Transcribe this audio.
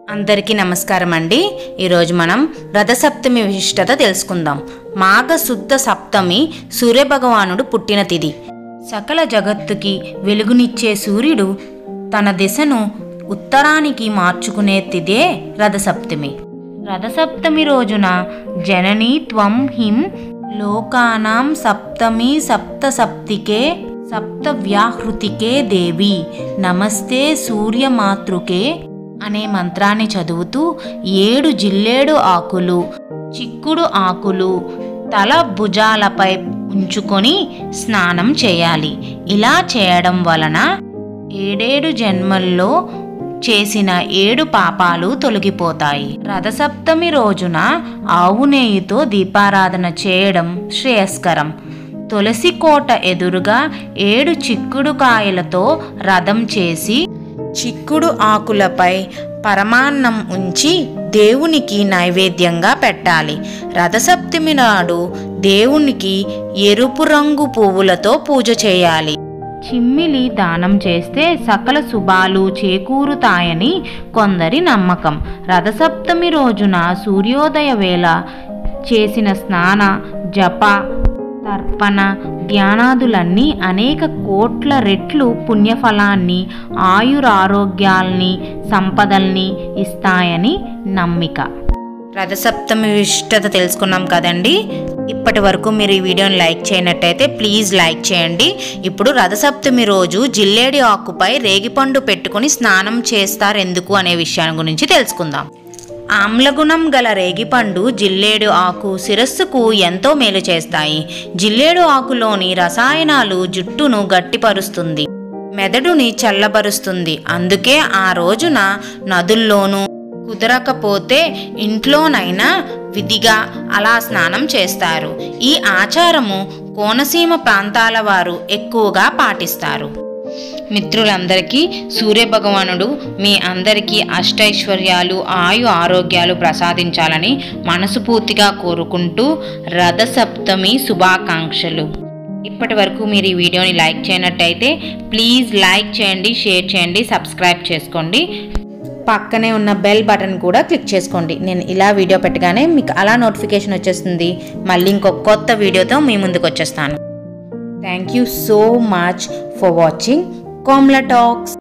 అందరికీ నమస్కారం అండి ఈరోజు మనం రథసప్తమి విశిష్టత తెలుసుకుందాం మాఘ శుద్ధ సప్తమి సూర్యభగవానుడు పుట్టిన తిథి సకల జగత్తుకి వెలుగునిచ్చే సూర్యుడు తన దిశను ఉత్తరానికి మార్చుకునే తిథే రథసప్తమి రథసప్తమి రోజున జననీ త్వం హిం లోకానాం సప్తమి సప్త సప్తికే సప్త వ్యాహృతికే దేవి నమస్తే సూర్యమాతృకే అనే మంత్రాన్ని చదువుతూ ఏడు జిల్లేడు ఆకులు చిక్కుడు ఆకులు తల భుజాలపై ఉంచుకొని స్నానం చేయాలి ఇలా చేయడం వలన ఏడేడు జన్మల్లో చేసిన ఏడు పాపాలు తొలగిపోతాయి రథసప్తమి రోజున ఆవు నెయ్యితో దీపారాధన చేయడం శ్రేయస్కరం తులసి కోట ఎదురుగా ఏడు చిక్కుడు కాయలతో రథం చేసి చిక్కుడు ఆకులపై పరమాన్నం ఉంచి దేవునికి నైవేద్యంగా పెట్టాలి రథసప్తమి నాడు దేవునికి ఎరుపు రంగు పువ్వులతో పూజ చేయాలి చిమ్మిలి దానం చేస్తే సకల శుభాలు చేకూరుతాయని కొందరి నమ్మకం రథసప్తమి రోజున సూర్యోదయ వేళ చేసిన స్నాన జప తర్పణ ధ్యానాదులన్నీ అనేక కోట్ల రెట్లు పుణ్యఫలాన్ని ఆయురారోగ్యాల్ని సంపదల్ని ఇస్తాయని నమ్మిక రథసప్తమి విశిష్టత తెలుసుకున్నాం కదండి ఇప్పటి వరకు మీరు ఈ వీడియోని లైక్ చేయనట్టయితే ప్లీజ్ లైక్ చేయండి ఇప్పుడు రథసప్తమి రోజు జిల్లేడి ఆకుపై రేగిపండు పెట్టుకుని స్నానం చేస్తారు ఎందుకు అనే విషయాన్ని గురించి తెలుసుకుందాం ఆమ్లగుణం గల రేగిపండు జిల్లేడు ఆకు శిరస్సుకు ఎంతో మేలు చేస్తాయి జిల్లేడు ఆకులోని రసాయనాలు జుట్టును గట్టిపరుస్తుంది మెదడుని చల్లబరుస్తుంది అందుకే ఆ రోజున నదుల్లోనూ కుదరకపోతే ఇంట్లోనైనా విధిగా అలా స్నానం చేస్తారు ఈ ఆచారము కోనసీమ ప్రాంతాల వారు ఎక్కువగా పాటిస్తారు మిత్రులందరికీ సూర్యభగవానుడు మీ అందరికీ అష్టైశ్వర్యాలు ఆయు ఆరోగ్యాలు ప్రసాదించాలని మనసుపూర్తిగా కోరుకుంటూ రథసప్తమి శుభాకాంక్షలు ఇప్పటి వరకు మీరు ఈ వీడియోని లైక్ చేయనట్టయితే ప్లీజ్ లైక్ చేయండి షేర్ చేయండి సబ్స్క్రైబ్ చేసుకోండి పక్కనే ఉన్న బెల్ బటన్ కూడా క్లిక్ చేసుకోండి నేను ఇలా వీడియో పెట్టగానే మీకు అలా నోటిఫికేషన్ వచ్చేస్తుంది మళ్ళీ ఇంకొక కొత్త వీడియోతో మీ ముందుకు వచ్చేస్తాను thank you so much for watching Komla talks